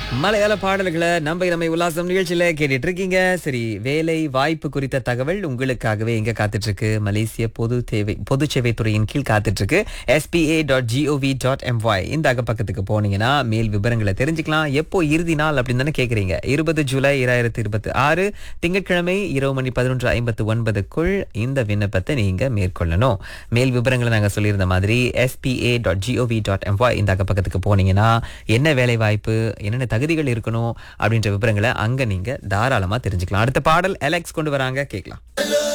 மலையாள பாடல்களை நம்ம நம்ம உல்லாசம் நிகழ்ச்சியில கேட்டுட்டு இருக்கீங்க சரி வேலை வாய்ப்பு குறித்த தகவல் உங்களுக்காகவே எங்க காத்துட்டு இருக்கு மலேசிய பொது தேவை பொது சேவை துறையின் கீழ் காத்துட்டு இருக்கு SPA dot GOV dot MY இந்த அகப்பக்கத்துக்கு போனீங்கன்னா மேல் விவரங்களை தெரிஞ்சுக்கலாம் எப்போ இறுதி நாள் அப்படின்னு தானே கேக்குறீங்க இருபது ஜூலை இரண்டாயிரத்தி இருபத்தி ஆறு திங்கட்கிழமை இரவு மணி பதினொன்று ஐம்பத்து ஒன்பதுக்குள் இந்த விண்ணப்பத்தை நீங்க மேற்கொள்ளணும் மேல் விவரங்களை நாங்க சொல்லியிருந்த மாதிரி SPA dot GOV dot MY இந்த அகப்பக்கத்துக்கு போனீங்கன்னா என்ன வேலை வாய்ப்பு என்னென்ன தகுதிகள் இருக்கணும் அப்படின்ற விவரங்களை அங்க நீங்க தாராளமா தெரிஞ்சுக்கலாம் அடுத்த பாடல் அலெக்ஸ் கொண்டு வராங்க கேட்கலாம்